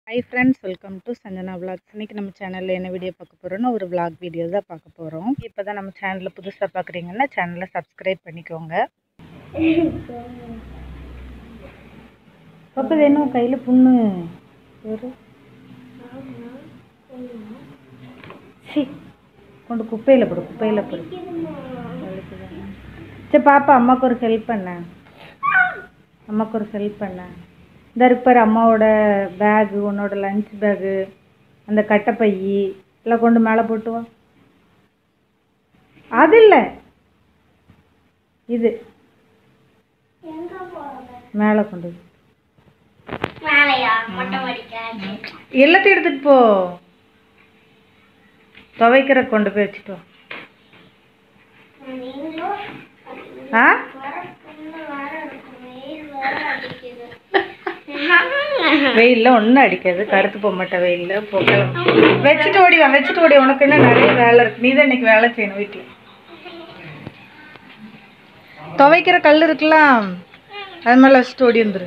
High friends welcome to Sanjana vlogs இன்றைக்கி நம்ம சேனலில் என்ன வீடியோ பார்க்க போகிறோம்னா ஒரு vlog வீடியோ தான் பார்க்க போகிறோம் இப்போ தான் நம்ம சேனலில் புதுசாக பார்க்குறீங்கன்னா சேனலை சப்ஸ்கிரைப் பண்ணிக்கோங்க பாப்பா இது என்ன கையில் புண்ணு ஒரு சி கொண்டு குப்பையில் போடு குப்பையில் போடு சரி பாப்பா அம்மாவுக்கு ஒரு ஹெல்ப் பண்ண அம்மாவுக்கு ஒரு ஹெல்ப் பண்ண இந்த இருப்பார் அம்மாவோட பேகு உன்னோட லஞ்ச் பேகு அந்த கட்டைப்பை எல்லாம் கொண்டு மேலே போட்டு வா அது இல்லை இது மேலே கொண்டு வா. மேலையா மொட்டை மாடிக்க எல்லாத்தையும் எடுத்துட்டு போ துவைக்கிற கொண்டு போய் வச்சுட்டு வா நீங்களும் ஆ வர பொண்ணு வர இருக்கும் வெயில் வர அடிக்குது வெயிலில் ஒன்றும் அடிக்காது கருத்து போக மாட்டேன் வெயிலில் போக்கலாம் வச்சுட்டு ஓடி வா வச்சுட்டு ஓடி உனக்கு என்ன நிறைய வேலை இருக்கு நீ தான் இன்னைக்கு வேலை செய்யணும் வீட்டில் துவைக்கிற கல் இருக்கலாம் அது மேலே வச்சுட்டு ஓடி வந்துரு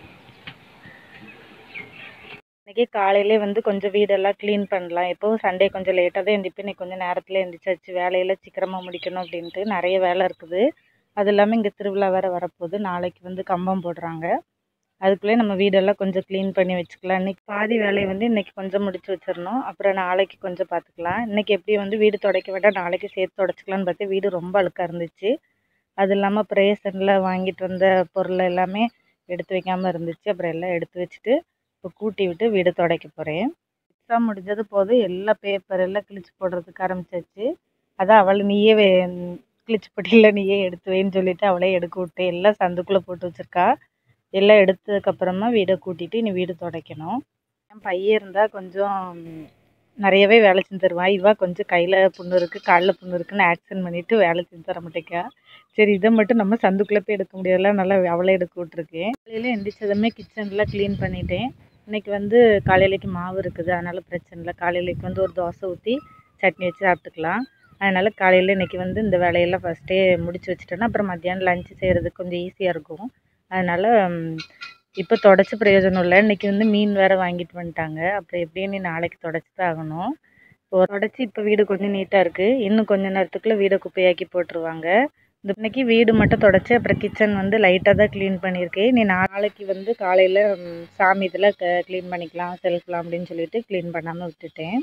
இன்னைக்கு காலையிலே வந்து கொஞ்சம் வீடெல்லாம் க்ளீன் பண்ணலாம் எப்போவும் சண்டே கொஞ்சம் லேட்டாக தான் எழுந்திப்பேன் இன்னைக்கு கொஞ்சம் நேரத்தில் எழுந்திரிச்சாச்சு வேலையெல்லாம் சீக்கிரமாக முடிக்கணும் அப்படின்ட்டு நிறைய வேலை இருக்குது அது இல்லாமல் இங்கே திருவிழா வேறு வரப்போகுது நாளைக்கு வந்து கம்பம் போடுறாங்க அதுக்குள்ளே நம்ம வீடெல்லாம் கொஞ்சம் க்ளீன் பண்ணி வச்சுக்கலாம் இன்னைக்கு பாதி வேலையை வந்து இன்னைக்கு கொஞ்சம் முடிச்சு வச்சிடணும் அப்புறம் நாளைக்கு கொஞ்சம் பார்த்துக்கலாம் இன்னைக்கு எப்படி வந்து வீடு துடைக்க வேண்டாம் நாளைக்கு சேர்த்து துடைச்சிக்கலான்னு பார்த்து வீடு ரொம்ப அழுக்காக இருந்துச்சு அது இல்லாமல் ப்ரேசனில் வாங்கிட்டு வந்த பொருள் எல்லாமே எடுத்து வைக்காமல் இருந்துச்சு அப்புறம் எல்லாம் எடுத்து வச்சுட்டு இப்போ கூட்டி விட்டு வீடு துடைக்க போகிறேன் எக்ஸாம் முடிஞ்சது போதும் எல்லா பேப்பர் எல்லாம் கிழிச்சு போடுறதுக்கு ஆரம்பிச்சாச்சு அதான் அவளை நீயே வே- கிழிச்சு போட்டியில் நீயே எடுத்து வைன்னு சொல்லிட்டு அவளே எடுக்க விட்டு எல்லாம் சந்துக்குள்ளே போட்டு வச்சிருக்கா எல்லாம் எடுத்ததுக்கப்புறமா வீடை கூட்டிட்டு இனி வீடு துடைக்கணும் என் பையன் இருந்தால் கொஞ்சம் நிறையவே வேலை செஞ்சு தருவான் இவா கொஞ்சம் கையில் புண்ணு இருக்குது காலில் புண்ணு இருக்குன்னு ஆக்ஷன் பண்ணிட்டு வேலை செஞ்சு தர மாட்டேக்கா சரி இதை மட்டும் நம்ம சந்துக்குள்ளே போய் எடுக்க முடியல நல்லா அவளே எடுக்க விட்ருக்கேன் காலையில் எந்திரிச்சதுமே கிச்சன்லாம் க்ளீன் பண்ணிட்டேன் இன்னைக்கு வந்து காலையிலைக்கு மாவு இருக்குது அதனால் பிரச்சனை இல்லை காலையிலைக்கு வந்து ஒரு தோசை ஊற்றி சட்னி வச்சு சாப்பிட்டுக்கலாம் அதனால் காலையில் இன்னைக்கு வந்து இந்த வேலையெல்லாம் ஃபஸ்ட்டே முடிச்சு வச்சுட்டேன்னா அப்புறம் மத்தியானம் லஞ்சு செய்கிறதுக்கு கொஞ்சம் ஈஸியாக இருக்கும் அதனால் இப்போ தொடச்சி பிரயோஜனம் இல்லை இன்னைக்கு வந்து மீன் வேறு வாங்கிட்டு வந்துட்டாங்க அப்புறம் எப்படியும் நீ நாளைக்கு தொடச்சி தான் ஆகணும் இப்போ தொடச்சி இப்போ வீடு கொஞ்சம் நீட்டாக இருக்குது இன்னும் கொஞ்ச நேரத்துக்குள்ளே வீடை குப்பையாக்கி போட்டுருவாங்க இந்த இன்னைக்கு வீடு மட்டும் தொடச்சி அப்புறம் கிச்சன் வந்து லைட்டாக தான் க்ளீன் பண்ணியிருக்கேன் நீ நாளைக்கு வந்து காலையில் சாமி இதில் க்ளீன் பண்ணிக்கலாம் செல்ஃப்லாம் அப்படின்னு சொல்லிட்டு க்ளீன் பண்ணாமல் விட்டுட்டேன்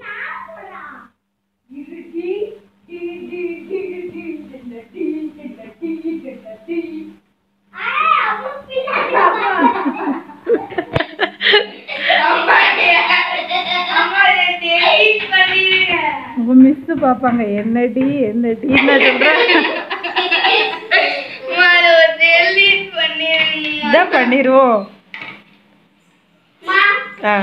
உங்கள் மிஸ்ஸு பார்ப்பாங்க என்னடி என்னடி என்ன சொல்கிறேன் இதான் பண்ணிடுவோம் ஆ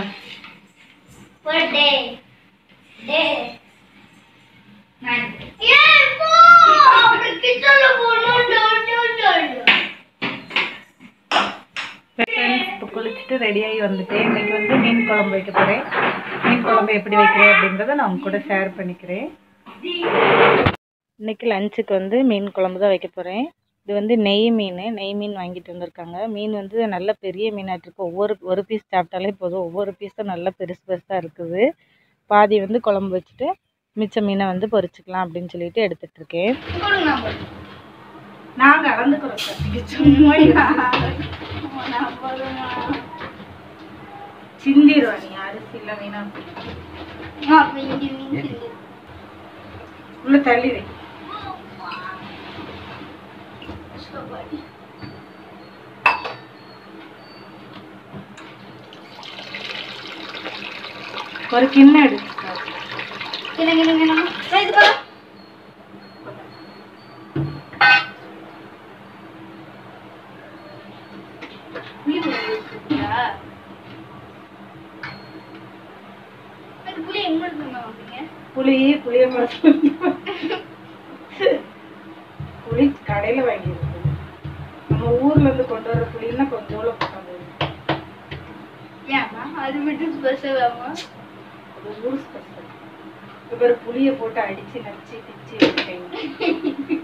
ஃப்ரெண்ட்ஸ் இப்போ குளிச்சுட்டு ரெடியாகி வந்துட்டேன் இன்னைக்கு வந்து மீன் குழம்பு வைக்க போகிறேன் மீன் குழம்பு எப்படி வைக்கிறேன் அப்படின்றத நான் உங்க கூட ஷேர் பண்ணிக்கிறேன் இன்னைக்கு லஞ்சுக்கு வந்து மீன் குழம்பு தான் வைக்க போகிறேன் இது வந்து நெய் மீன் நெய் மீன் வாங்கிட்டு வந்திருக்காங்க மீன் வந்து நல்ல பெரிய மீனாக இருக்கு ஒவ்வொரு ஒரு பீஸ் சாப்பிட்டாலே போதும் ஒவ்வொரு பீஸும் நல்ல பெருசு பெருசாக இருக்குது பாதி வந்து குழம்பு வச்சுட்டு மிச்ச மீனை வந்து பொரிச்சுக்கலாம் அப்படின்னு சொல்லிட்டு எடுத்துட்டு இருக்கேன் நான் சிந்திடுவா நீ அரிசி இல்லை மீனா உள்ள தள்ளி வை ஒரு கிண்ணம் எடு புளி புளிய புளி கடையில வாங்கியிருக்கு நம்ம ஊர்ல இருந்து கொண்டு வர புளின்னா கொஞ்சோல போட்டாங்க அது மட்டும் ஸ்பெஷலாமா அது ஊர் ஸ்பெஷல் இப்போ ஒரு புளியை போட்டு அடிச்சு நச்சு பிச்சு எடுத்துட்டேங்க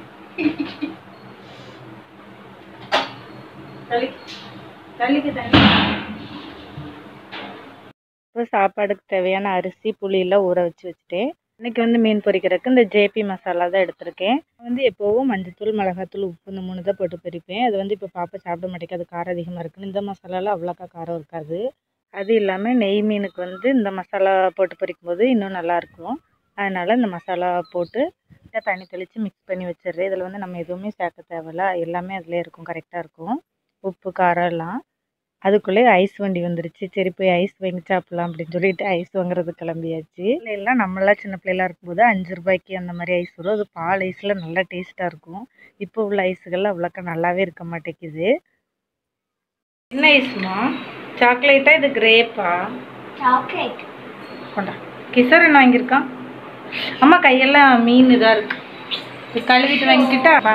தள்ளிக்கு தள்ளிக்கு தண்ணி இப்போ சாப்பாடுக்கு தேவையான அரிசி புளியெல்லாம் ஊற வச்சு வச்சுட்டேன் இன்னைக்கு வந்து மீன் பொரிக்கிறதுக்கு இந்த ஜேபி மசாலா தான் எடுத்திருக்கேன் வந்து எப்போவும் மஞ்சத்தூள் மிளகாத்தூள் உப்பு இந்த மூணு தான் போட்டு பொரிப்பேன் அது வந்து இப்போ பாப்பா சாப்பிட மாட்டேங்குது அது காரம் அதிகமாக இருக்குன்னு இந்த மசாலாலாம் அவ்வளோக்கா காரம் இருக்காது அது இல்லாமல் நெய் மீனுக்கு வந்து இந்த மசாலா போட்டு பொரிக்கும் போது இன்னும் நல்லாயிருக்கும் அதனால் இந்த மசாலா போட்டு லைட்டாக தண்ணி தெளித்து மிக்ஸ் பண்ணி வச்சிடுறேன் இதில் வந்து நம்ம எதுவுமே சேர்க்க தேவையில்ல எல்லாமே அதிலே இருக்கும் கரெக்டாக இருக்கும் உப்பு காரம் எல்லாம் அதுக்குள்ளே ஐஸ் வண்டி வந்துருச்சு சரி போய் ஐஸ் வாங்கி சாப்பிட்லாம் அப்படின்னு சொல்லிட்டு ஐஸ் வாங்குறதுக்கு கிளம்பியாச்சு எல்லாம் நம்மளாம் சின்ன பிள்ளைலாம் இருக்கும்போது அஞ்சு ரூபாய்க்கு அந்த மாதிரி ஐஸ் வரும் அது பால் ஐஸில் நல்லா டேஸ்ட்டாக இருக்கும் இப்போ உள்ள ஐஸுகள்லாம் அவ்வளோக்கா நல்லாவே இருக்க மாட்டேங்குது என்ன ஐஸ்மா சாக்லேட்டா இது கிரேப்பா சாக்லேட் கொண்டா கிசர் என்ன வாங்கியிருக்கான் அம்மா கையெல்லாம் மீன் இதாக இருக்கு இது கழுவிட்டு வாங்கிக்கிட்டா வா.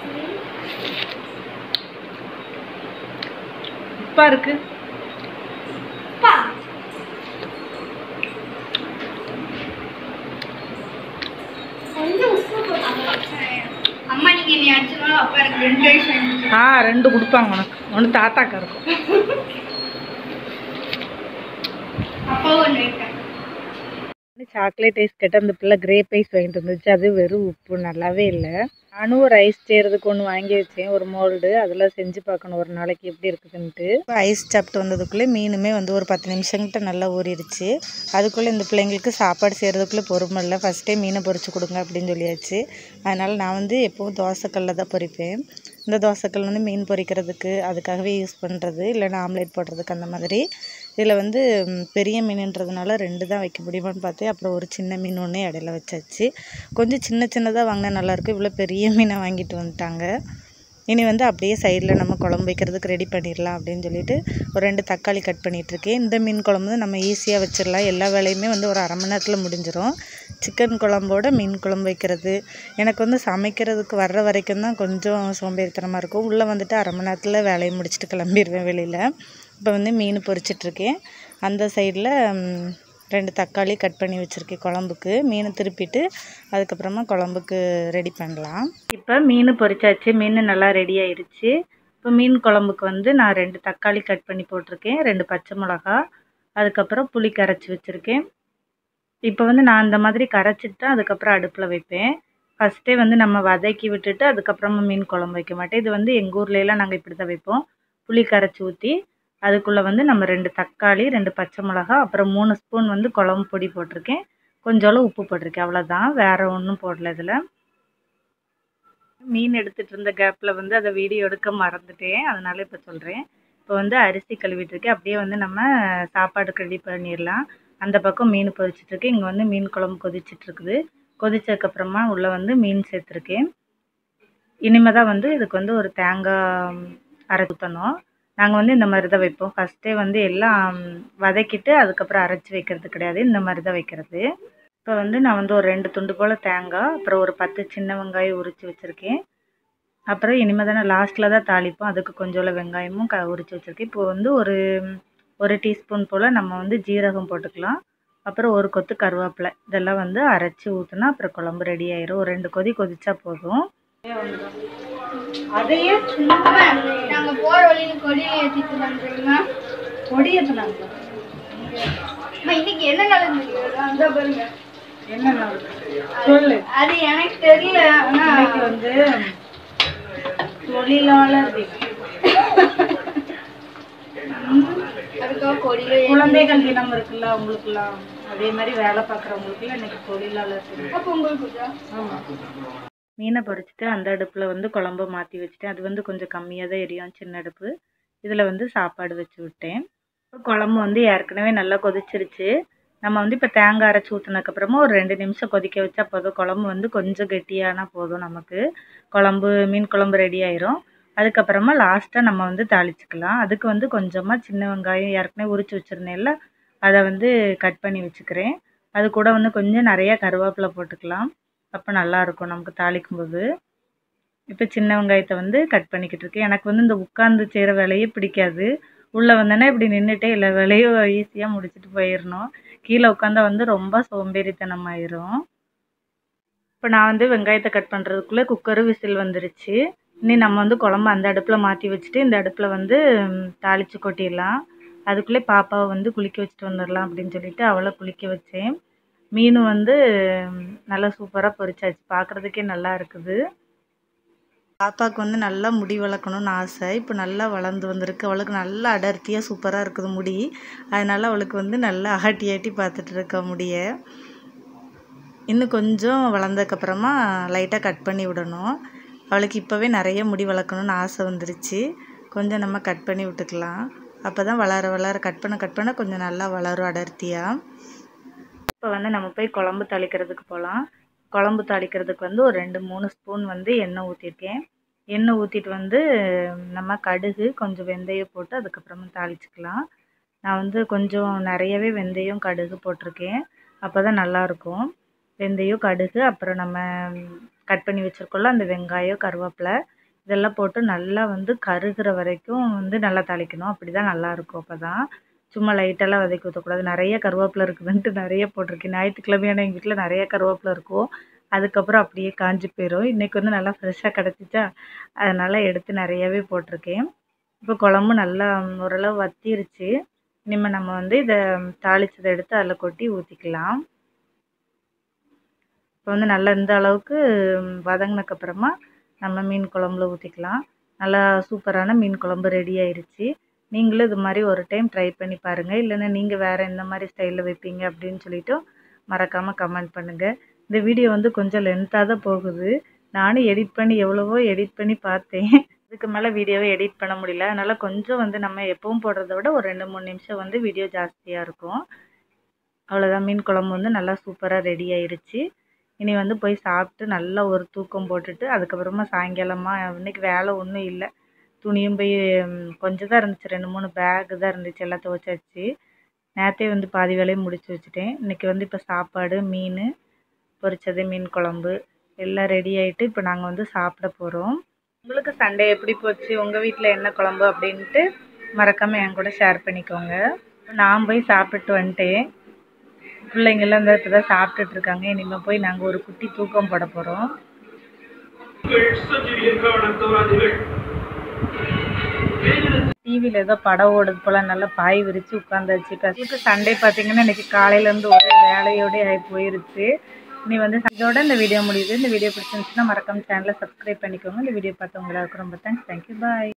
உப்பா இருக்கு பா கொஞ்சம் உப்பு போட்டு அம்மா நீங்க என்னை அடிச்சனால அப்பா எனக்கு ரெண்டு வயசு ஆயிடுச்சு. ஆ ரெண்டு கொடுப்பாங்க உனக்கு ஒன்று தாத்தாக்கா இருக்கும் அப்பாவும் ஒன்று வைப்பேன் சாக்லேட் ஐஸ் கேட்டால் அந்த பிள்ளை கிரேப் ஐஸ் வாங்கிட்டு வந்துச்சு அது வெறும் உப்பு நல்லாவே இல்லை நானும் ஒரு ஐஸ் செய்கிறதுக்கு ஒன்று வாங்கி வச்சேன் ஒரு மோல்டு அதில் செஞ்சு பார்க்கணும் ஒரு நாளைக்கு எப்படி இருக்குதுன்ட்டு இப்போ ஐஸ் சாப்பிட்டு வந்ததுக்குள்ளே மீனுமே வந்து ஒரு பத்து நிமிஷங்கிட்ட நல்லா ஊறிடுச்சு அதுக்குள்ளே இந்த பிள்ளைங்களுக்கு சாப்பாடு செய்கிறதுக்குள்ளே பொறுமை இல்லை ஃபஸ்ட்டே மீனை பொரிச்சு கொடுங்க அப்படின்னு சொல்லியாச்சு அதனால் நான் வந்து எப்போவும் தோசைக்கல்லில் தான் பொரிப்பேன் இந்த தோசைக்கல் வந்து மீன் பொரிக்கிறதுக்கு அதுக்காகவே யூஸ் பண்ணுறது இல்லைன்னா ஆம்லேட் போடுறதுக்கு அந்த மாதிரி இதில் வந்து ம், பெரிய மீனுன்றதுனால ரெண்டு தான் வைக்க முடியுமான்னு பார்த்தேன் அப்புறம் ஒரு சின்ன மீன் ஒன்று இடையில வச்சாச்சு கொஞ்சம் சின்ன சின்னதாக வாங்கினா நல்லாயிருக்கும் இவ்வளோ பெரிய மீனை வாங்கிட்டு வந்துட்டாங்க இனி வந்து அப்படியே சைடில் நம்ம குழம்பு வைக்கிறதுக்கு ரெடி பண்ணிடலாம் அப்படின்னு சொல்லிட்டு ஒரு ரெண்டு தக்காளி கட் பண்ணிகிட்ருக்கேன் இந்த மீன் குழம்பு வந்து நம்ம ஈஸியாக வச்சிடலாம் எல்லா வேலையுமே வந்து ஒரு அரை மணி நேரத்தில் முடிஞ்சிடும் சிக்கன் குழம்போட மீன் குழம்பு வைக்கிறது எனக்கு வந்து சமைக்கிறதுக்கு வர்ற வரைக்கும் தான் கொஞ்சம் சோம்பேறித்தனமாக இருக்கும் உள்ளே வந்துட்டு அரை மணி நேரத்தில் வேலையை முடிச்சுட்டு கிளம்பிடுவேன் வெளியில் இப்போ வந்து மீன் பொரிச்சிட்ருக்கேன் அந்த சைடில் ரெண்டு தக்காளி கட் பண்ணி வச்சுருக்கேன் குழம்புக்கு மீனை திருப்பிட்டு அதுக்கப்புறமா குழம்புக்கு ரெடி பண்ணலாம் இப்போ மீன் பொரிச்சாச்சு மீன் நல்லா ரெடி ஆயிடுச்சு இப்போ மீன் குழம்புக்கு வந்து நான் ரெண்டு தக்காளி கட் பண்ணி போட்டிருக்கேன் ரெண்டு பச்சை மிளகா அதுக்கப்புறம் புளி கரைச்சி வச்சுருக்கேன் இப்போ வந்து நான் அந்த மாதிரி கரைச்சிட்டு தான் அதுக்கப்புறம் அடுப்பில் வைப்பேன் ஃபஸ்ட்டே வந்து நம்ம வதக்கி விட்டுட்டு அதுக்கப்புறமா மீன் குழம்பு வைக்க மாட்டேன் இது வந்து எங்கள் ஊர்லலாம் நாங்கள் இப்படி தான் வைப்போம் புளி கரைச்சி ஊற்றி அதுக்குள்ளே வந்து நம்ம ரெண்டு தக்காளி ரெண்டு பச்சை மிளகா அப்புறம் மூணு ஸ்பூன் வந்து குழம்பு பொடி போட்டிருக்கேன் கொஞ்சோளவு உப்பு போட்டிருக்கேன் அவ்வளோதான் வேறு ஒன்றும் போடல இதில் மீன் எடுத்துகிட்டு இருந்த கேப்பில் வந்து அதை வீடியோ எடுக்க மறந்துட்டேன் அதனால இப்போ சொல்கிறேன் இப்போ வந்து அரிசி கழுவிட்டு இருக்கேன் அப்படியே வந்து நம்ம சாப்பாடுக்கு ரெடி பண்ணிடலாம் அந்த பக்கம் மீன் பொரிச்சிட்டு இருக்கு இங்கே வந்து மீன் குழம்பு கொதிச்சிட்டு இருக்குது கொதிச்சதுக்கப்புறமா உள்ளே வந்து மீன் சேர்த்துருக்கேன் இனிமே தான் வந்து இதுக்கு வந்து ஒரு தேங்காய் அரைச்சி ஊற்றணும் நாங்கள் வந்து இந்த மாதிரி தான் வைப்போம் ஃபஸ்ட்டே வந்து எல்லாம் வதக்கிட்டு அதுக்கப்புறம் அரைச்சி வைக்கிறது கிடையாது இந்த மாதிரி தான் வைக்கிறது இப்போ வந்து நான் வந்து ஒரு ரெண்டு துண்டு போல் தேங்காய் அப்புறம் ஒரு பத்து சின்ன வெங்காயம் உரித்து வச்சுருக்கேன் அப்புறம் இனிமேல் தானே லாஸ்ட்டில் தான் தாளிப்போம் அதுக்கு கொஞ்சோல வெங்காயமும் க உரித்து வச்சுருக்கேன் இப்போ வந்து ஒரு ஒரு டீஸ்பூன் போல் நம்ம வந்து ஜீரகம் போட்டுக்கலாம் அப்புறம் ஒரு கொத்து கருவேப்பிலை இதெல்லாம் வந்து அரைச்சி ஊற்றினா அப்புறம் குழம்பு ரெடி ஆயிரும் ஒரு ரெண்டு கொதி கொதிச்சா போதும் அதையே சும்மா நாங்க போற வழியில கொடியில ஏத்திட்டு வந்துருமா கொடியேற்றினாங்க இன்னைக்கு என்ன நடந்தது அந்த பாருங்க என்ன சொல்லு அது எனக்கு தெரியல ஆனா இன்னைக்கு வந்து தொழிலாளர் தினம் அதுக்காக கொடியில ஏத்தி- குழந்தைகள் தினம் இருக்குல்ல அவங்களுக்குலாம் அதே மாதிரி வேலை பார்க்குறவங்களுக்குலாம் இன்னைக்கு தொழிலாளர் தினம் அப்ப உங்களுக்கு இருக்கா? ஆமாம் மீனை பொரிச்சிட்டு அந்த அடுப்பில் வந்து குழம்ப மாற்றி வச்சுட்டேன் அது வந்து கொஞ்சம் கம்மியாக தான் எரியும் சின்ன அடுப்பு இதில் வந்து சாப்பாடு வச்சு விட்டேன் இப்போ குழம்பு வந்து ஏற்கனவே நல்லா கொதிச்சிருச்சு நம்ம வந்து இப்போ தேங்காய் அரைச்சி ஊற்றுனதுக்கப்புறமா ஒரு ரெண்டு நிமிஷம் கொதிக்க வச்சா போதும் குழம்பு வந்து கொஞ்சம் கெட்டியானா போதும் நமக்கு குழம்பு மீன் குழம்பு ரெடி ஆயிரும் அதுக்கப்புறமா லாஸ்ட்டாக நம்ம வந்து தாளிச்சுக்கலாம் அதுக்கு வந்து கொஞ்சமாக சின்ன வெங்காயம் ஏற்கனவே உரிச்சு வச்சுருந்தேன்ல அதை வந்து கட் பண்ணி வச்சுக்கிறேன் அது கூட வந்து கொஞ்சம் நிறைய கருவேப்பிலை போட்டுக்கலாம் அப்போ நல்லா இருக்கும் நமக்கு தாளிக்கும் போது இப்போ சின்ன வெங்காயத்தை வந்து கட் பண்ணிக்கிட்டு இருக்கேன் எனக்கு வந்து இந்த உட்காந்து செய்கிற வேலையே பிடிக்காது உள்ளே வந்தேன்னா இப்படி நின்றுட்டே எல்லா வேலையும் ஈஸியாக முடிச்சுட்டு போயிடணும் கீழே உட்காந்தா வந்து ரொம்ப சோம்பேறித்தனம் ஆயிரும் இப்போ நான் வந்து வெங்காயத்தை கட் பண்ணுறதுக்குள்ளே குக்கரு விசில் வந்துருச்சு இனி நம்ம வந்து குழம்பு அந்த அடுப்பில் மாற்றி வச்சுட்டு இந்த அடுப்பில் வந்து ம், தாளிச்சு கொட்டிடலாம் அதுக்குள்ளே பாப்பாவை வந்து குளிக்க வச்சுட்டு வந்துடலாம் அப்படின்னு சொல்லிட்டு அவளை குளிக்க வச்சேன் மீன் வந்து நல்லா சூப்பராக பொரிச்சாச்சு பார்க்குறதுக்கே நல்லா இருக்குது பாப்பாவுக்கு வந்து நல்லா முடி வளர்க்கணும்னு ஆசை இப்போ நல்லா வளர்ந்து வந்திருக்கு அவளுக்கு நல்லா அடர்த்தியாக சூப்பராக இருக்குது முடி அதனால் அவளுக்கு வந்து நல்லா அகட்டி ஆட்டி பார்த்துட்டு இருக்க முடிய இன்னும் கொஞ்சம் வளர்ந்ததுக்கப்புறமா லைட்டாக கட் பண்ணி விடணும் அவளுக்கு இப்போவே நிறைய முடி வளர்க்கணும்னு ஆசை வந்துருச்சு கொஞ்சம் நம்ம கட் பண்ணி விட்டுக்கலாம் அப்போ தான் வளர வளர கட் பண்ண கட் பண்ண கொஞ்சம் நல்லா வளரும் அடர்த்தியாக இப்போ வந்து நம்ம போய் குழம்பு தாளிக்கிறதுக்கு போகலாம் குழம்பு தாளிக்கிறதுக்கு வந்து ஒரு ரெண்டு மூணு ஸ்பூன் வந்து எண்ணெய் ஊற்றிருக்கேன் எண்ணெய் ஊற்றிட்டு வந்து நம்ம கடுகு கொஞ்சம் வெந்தயம் போட்டு அதுக்கப்புறமா தாளிச்சுக்கலாம் நான் வந்து கொஞ்சம் நிறையவே வெந்தயம் கடுகு போட்டிருக்கேன் அப்போ தான் நல்லாயிருக்கும் வெந்தயம் கடுகு அப்புறம் நம்ம கட் பண்ணி வச்சுருக்கோம்ல அந்த வெங்காயம் கருவேப்பிலை இதெல்லாம் போட்டு நல்லா வந்து கருகிற வரைக்கும் வந்து நல்லா தாளிக்கணும் அப்படி தான் நல்லாயிருக்கும் அப்போ தான் சும்மா லைட்டெல்லாம் வதக்கி ஊற்றக்கூடாது நிறைய கருவேப்பிலை இருக்குதுன்ட்டு நிறைய போட்டிருக்கேன் ஞாயிற்றுக்கிழமையான எங்கள் வீட்டில் நிறைய கருவேப்பிலை இருக்கும் அதுக்கப்புறம் அப்படியே காஞ்சி போயிடும் இன்றைக்கி வந்து நல்லா ஃப்ரெஷ்ஷாக கிடச்சிச்சா அதனால் எடுத்து நிறையவே போட்டிருக்கேன் இப்போ குழம்பு நல்லா ஓரளவு வத்திருச்சு இனிமேல் நம்ம வந்து இதை தாளிச்சதை எடுத்து அதில் கொட்டி ஊற்றிக்கலாம் இப்போ வந்து நல்லா இந்த அளவுக்கு வதங்கினக்கப்புறமா நம்ம மீன் குழம்புல ஊற்றிக்கலாம் நல்லா சூப்பரான மீன் குழம்பு ரெடி ஆயிருச்சு நீங்களும் இது மாதிரி ஒரு டைம் ட்ரை பண்ணி பாருங்கள் இல்லைன்னா நீங்கள் வேறு எந்த மாதிரி ஸ்டைலில் வைப்பீங்க அப்படின்னு சொல்லிட்டு மறக்காமல் கமெண்ட் பண்ணுங்கள் இந்த வீடியோ வந்து கொஞ்சம் லென்த்தாக தான் போகுது நானும் எடிட் பண்ணி எவ்வளவோ எடிட் பண்ணி பார்த்தேன் இதுக்கு மேலே வீடியோவை எடிட் பண்ண முடியல அதனால் கொஞ்சம் வந்து நம்ம எப்பவும் போடுறத விட ஒரு ரெண்டு மூணு நிமிஷம் வந்து வீடியோ ஜாஸ்தியாக இருக்கும் அவ்வளோதான் மீன் குழம்பு வந்து நல்லா சூப்பராக ரெடி ஆயிருச்சு இனி வந்து போய் சாப்பிட்டு நல்லா ஒரு தூக்கம் போட்டுட்டு அதுக்கப்புறமா சாயங்காலமாக இன்னைக்கு வேலை ஒன்றும் இல்லை துணியும் போய் கொஞ்சம் தான் இருந்துச்சு ரெண்டு மூணு பேக்கு தான் இருந்துச்சு எல்லாம் துவைச்சாச்சு நேற்றே வந்து பாதி வேலையும் முடிச்சு வச்சுட்டேன் இன்றைக்கி வந்து இப்போ சாப்பாடு மீன் பொரிச்சது மீன் குழம்பு எல்லாம் ரெடி ஆகிட்டு இப்போ நாங்கள் வந்து சாப்பிட போகிறோம் உங்களுக்கு சண்டே எப்படி போச்சு உங்கள் வீட்டில் என்ன குழம்பு அப்படின்ட்டு மறக்காமல் என் கூட ஷேர் பண்ணிக்கோங்க நான் போய் சாப்பிட்டு வந்துட்டேன் பிள்ளைங்கெல்லாம் இந்த இப்போ தான் சாப்பிட்டுட்டு இருக்காங்க இனிமேல் போய் நாங்கள் ஒரு குட்டி தூக்கம் போட போகிறோம் டிவியில் ஏதோ படம் ஓடுது போல் நல்லா பாய் விரித்து உட்காந்தாச்சு இப்போ சண்டே பார்த்தீங்கன்னா இன்றைக்கி காலையிலேருந்து ஒரே வேலையோடய ஆகி போயிருச்சு நீ வந்து இதோட இந்த வீடியோ முடியுது இந்த வீடியோ பிடிச்சிருந்துச்சுன்னா மறக்காம சேனலை சப்ஸ்கிரைப் பண்ணிக்கோங்க இந்த வீடியோ பார்த்தவங்க எல்லாருக்கும் ரொம்ப தேங்க்ஸ் தேங்க்யூ பாய்